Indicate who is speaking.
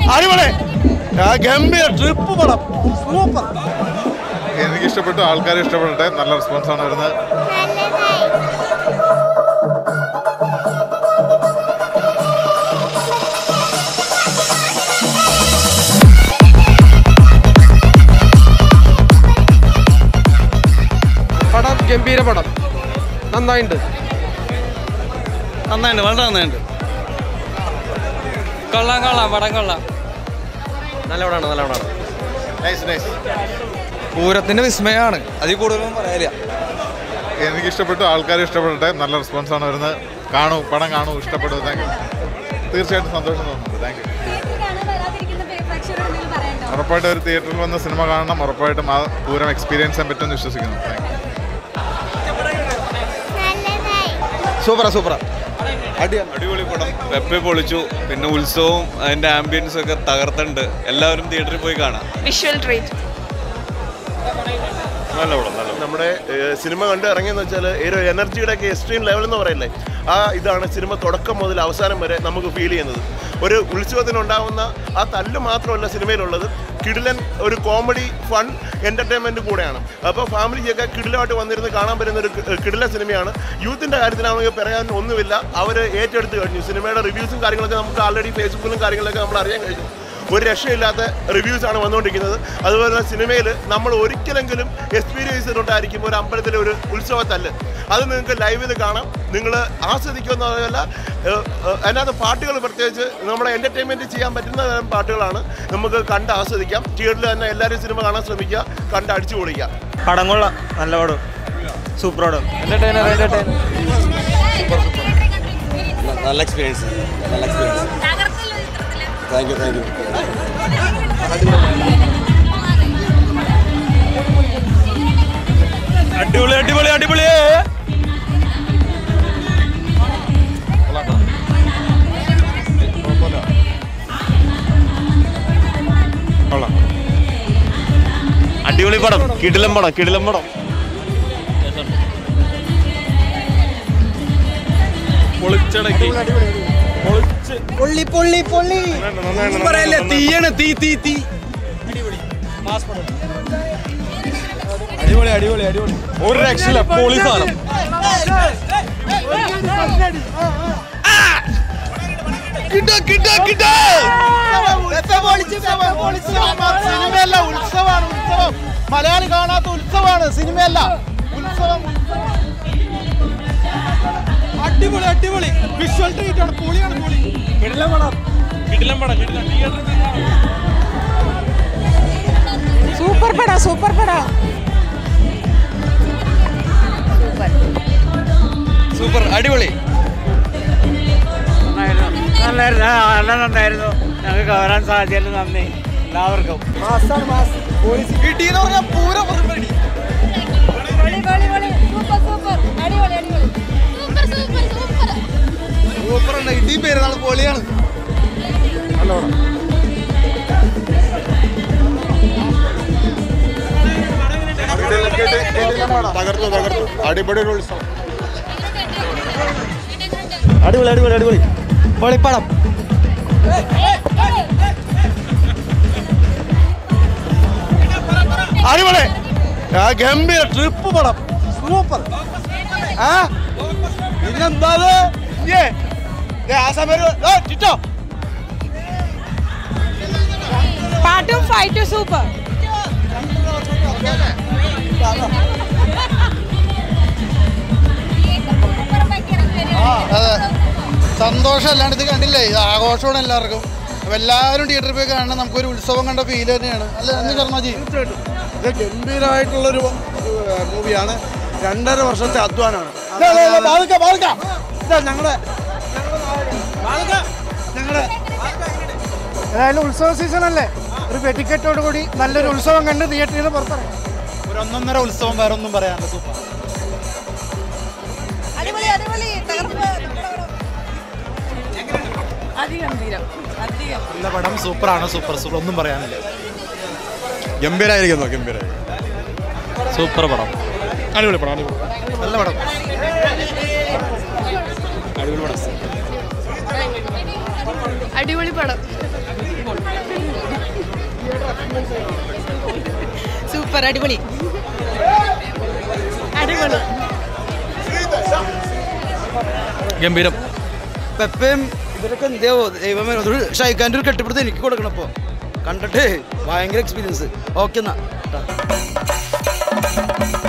Speaker 1: അടിപൊളി ആ, ഗംഭീര ട്രിപ്പ് പടം സൂപ്പർ
Speaker 2: എനിക്ക് ഇഷ്ടപ്പെട്ടു ആൾക്കാർ ഇഷ്ടപ്പെടട്ടെ നല്ല റെസ്പോൺസാണ് വരുന്നത്
Speaker 3: പടം ഗംഭീര പടം നന്നായിട്ടുണ്ട്
Speaker 1: നന്നായിട്ടുണ്ട് വളരെ നന്നായിട്ടുണ്ട്
Speaker 3: കൊള്ളാം കൊള്ളാം പടം കൊള്ളാം നല്ല പടമാണ് നല്ല പടമാണ്
Speaker 2: നൈസ് നൈസ്
Speaker 3: പൂരത്തിന്റെ വിസ്മയമാണ് അതിൽ കൂടുതലൊന്നും പറയാനില്ല
Speaker 2: എനിക്ക് ഇഷ്ടപ്പെട്ടു ആൾക്കാർ ഇഷ്ടപ്പെടട്ടെ നല്ല റെസ്പോൺസാണ് വരുന്നത് കാണൂ പടം കാണൂ ഇഷ്ടപ്പെട്ടു താങ്ക് യു തീർച്ചയായിട്ടും സന്തോഷം തോന്നുന്നുണ്ട് താങ്ക് യു
Speaker 4: എന്തൊക്കെയാണ് വരാതിരിക്കുന്ന പ്രേക്ഷകരോട് എന്തെങ്കിലും പറയണ്ടോ
Speaker 2: ഉറപ്പായിട്ടും ഒരു തിയേറ്ററിൽ വന്ന് സിനിമ കാണണം ഉറപ്പായിട്ടും ആ പൂരം എക്സ്പീരിയൻസ് ചെയ്യാൻ പറ്റുമെന്ന് വിശ്വസിക്കുന്നു താങ്ക് യു
Speaker 3: സൂപ്പറാ സൂപ്പറാ
Speaker 5: അടിപൊളി പടം പെപ്പെ പൊളിച്ചു പിന്നെ ഉത്സവവും അതിന്റെ ആംബിയൻസും ഒക്കെ തകർത്തുണ്ട് എല്ലാവരും തിയേറ്ററിൽ പോയി കാണാം
Speaker 6: വിഷ്വൽ ട്രീറ്റ്
Speaker 5: നല്ല പടം നല്ല
Speaker 7: നമ്മുടെ ഏഹ്, സിനിമ കണ്ട് ഇറങ്ങിയെന്ന് വെച്ചാൽ ഒരു എനർജിയുടെ ഒക്കെ എക്സ്ട്രീം ലെവൽ എന്ന് പറയില്ലേ ആ ഇതാണ് സിനിമ തുടക്കം മുതൽ അവസാനം വരെ നമുക്ക് ഫീൽ ചെയ്യുന്നത് ഒരു ഉത്സവത്തിനുണ്ടാവുന്ന ആ തല്ല് മാത്രമല്ല സിനിമയിലുള്ളത് കിടിലൻ ഒരു കോമഡി ഫൺ എൻ്റർടൈൻമെൻറ്റ് കൂടെയാണ് അപ്പോൾ ഫാമിലിക്കൊക്കെ കിടിലമായിട്ട് വന്നിരുന്ന് കാണാൻ പറ്റുന്ന ഒരു കി- കിടിലൻ സിനിമയാണ് യൂത്തിൻ്റെ കാര്യത്തിലാണെങ്കിൽ പറയാൻ ഒന്നുമില്ല അവർ ഏറ്റെടുത്ത് കഴിഞ്ഞു സിനിമയുടെ റിവ്യൂസും കാര്യങ്ങളൊക്കെ നമുക്ക് ആൾറെഡി ഫേസ്ബുക്കിലും കാര്യങ്ങളൊക്കെ നമ്മൾ അറിയാൻ കഴിഞ്ഞു ഒരു രക്ഷയില്ലാത്ത റിവ്യൂസ് ആണ് വന്നുകൊണ്ടിരിക്കുന്നത് അതുപോലെ തന്നെ സിനിമയിൽ നമ്മൾ ഒരിക്കലെങ്കിലും എക്സ്പീരിയൻസ് ചെയ്തിട്ടുണ്ടായിരിക്കും ഒരു അമ്പലത്തിലെ ഒരു ഉത്സവത്തല്ല് അത് നിങ്ങൾക്ക് ലൈവിൽ കാണാം നിങ്ങൾ ആസ്വദിക്കുമെന്നല്ല അതിനകത്ത് പാട്ടുകൾ പ്രത്യേകിച്ച് നമ്മുടെ എൻ്റർടൈൻമെൻറ്റ് ചെയ്യാൻ പറ്റുന്ന തരം പാട്ടുകളാണ് നമുക്ക് കണ്ട് ആസ്വദിക്കാം തിയേറ്ററിൽ തന്നെ എല്ലാവരും സിനിമ കാണാൻ ശ്രമിക്കുക കണ്ട് അടിച്ചു പൊളിക്കുക
Speaker 1: പടം കൊള്ളാം നല്ല പടം സൂപ്പർ പടം
Speaker 3: എന്റർടൈനർ എന്റർടൈനർ
Speaker 5: നല്ല എക്സ്പീരിയൻസ് നല്ല എക്സ്പീരിയൻസ്
Speaker 4: തകർത്തല്ലോ ചിത്രത്തില്
Speaker 5: താങ്ക് യു താങ്ക് യു
Speaker 1: അടിപൊളി അടിപൊളി അടിപൊളി
Speaker 5: അടിപൊളി പടം കിടിലം പടം കിടിലം പടം പൊളിച്ചടക്കി
Speaker 1: പൊള്ളി പൊള്ളി പൊള്ളി പറയല്ലേ തീയാണ് തീ തീ തീ അടിപൊളി അടിപൊളി അടിപൊളി
Speaker 5: ഒരു രക്ഷയില്ല പൊളി സാധനം
Speaker 1: സിനിമയല്ല ഉത്സവമാണ് ഉത്സവം മലയാളി കാണാത്ത ഉത്സവമാണ് സിനിമയല്ല ഉത്സവം അടിപൊളി അടിപൊളി വിഷ്വൽ ട്രീറ്റ് ആണ് പൊളിയാണ് പൊളി കിടിലം പടം കിടിലം പടം കിടിലം
Speaker 6: സൂപ്പർ പടാ സൂപ്പർ പടാ
Speaker 3: സൂപ്പർ അടിപൊളി
Speaker 1: നല്ലായിരുന്നു നല്ല നന്നായിരുന്നു ഞങ്ങൾക്ക് വരാൻ സാധിച്ചതിൽ നന്ദി എല്ലാവർക്കും കിട്ടിയെന്ന് പറഞ്ഞാൽ പൂര പുറമടി
Speaker 4: പൊളി പൊളി പൊളി സൂപ്പർ സൂപ്പർ അടിപൊളി അടിപൊളി സൂപ്പർ സൂപ്പർ സൂപ്പർ
Speaker 1: സൂപ്പർ ഉണ്ട് ഇടി പെരുന്നാൾ പൊളിയാണ്
Speaker 7: തകർത്തു തകർത്തു അടിപൊളി ഒരു ഉത്സവം
Speaker 1: അടിപൊളി അടിപൊളി അടിപൊളി പൊളിപ്പടം അടിപൊളി ആ, ഗംഭീര ട്രിപ്പ് പടം സൂപ്പർ ആ പിന്നെന്താ ഇത്? ഏ, ദേ ആ സമയം ഒരു- ഏ, ടിറ്റോ
Speaker 6: പാട്ടും ഫൈറ്റും സൂപ്പർ
Speaker 8: അതെ സന്തോഷം അല്ലാണ്ട് ഇത് കണ്ടില്ലേ ഇത് ആഘോഷമാണ് എല്ലാവർക്കും അപ്പൊ എല്ലാവരും തിയേറ്ററിൽ പോയി കാണണം നമുക്കൊരു ഉത്സവം കണ്ട ഫീൽ തന്നെയാണ് അല്ലേ അന്ന് ശർമ്മജി
Speaker 1: ഇത് ഗംഭീരമായിട്ടുള്ളൊരു മൂവിയാണ് രണ്ടര വർഷത്തെ അധ്വാനമാണ് ഞങ്ങളുടെ ഞങ്ങളുടെ ഏതായാലും ഉത്സവ സീസൺ അല്ലേ ഒരു വെടിക്കെട്ടോട് കൂടി നല്ലൊരു ഉത്സവം കണ്ട് തിയേറ്ററിൽ നിന്ന് പുറത്തിറങ്ങി
Speaker 8: ഒരു ഒന്നൊന്നര ഉത്സവം വേറെ ഒന്നും പറയാനില്ല സൂപ്പർ
Speaker 6: അടിപൊളി അടിപൊളി തകർപ്പ് അതിഗംഭീരം അധികം
Speaker 8: നല്ല പടം സൂപ്പറാണ് സൂപ്പർ സൂപ്പർ ഒന്നും പറയാനില്ല
Speaker 5: ഗംഭീരായിരിക്കുന്നു ഗംഭീരായി
Speaker 1: സൂപ്പർ പടം അടിപൊളി പടം അടിപൊളി
Speaker 8: നല്ല പടം
Speaker 6: അടിപൊളി പടം സൂപ്പർ അടിപൊളി അടിപൊളി
Speaker 3: ഗംഭീരം
Speaker 1: പെപ്പയും ഇവരൊക്കെ എന്തെയോ ദൈവമേ അതൊരു ഷൈഖാൻ്റെ ഒരു കെട്ടിപ്പിടുത്ത് എനിക്ക് കൊടുക്കണം ഇപ്പോൾ കണ്ടിട്ട് ഭയങ്കര എക്സ്പീരിയൻസ് ഓക്കെ എന്നാ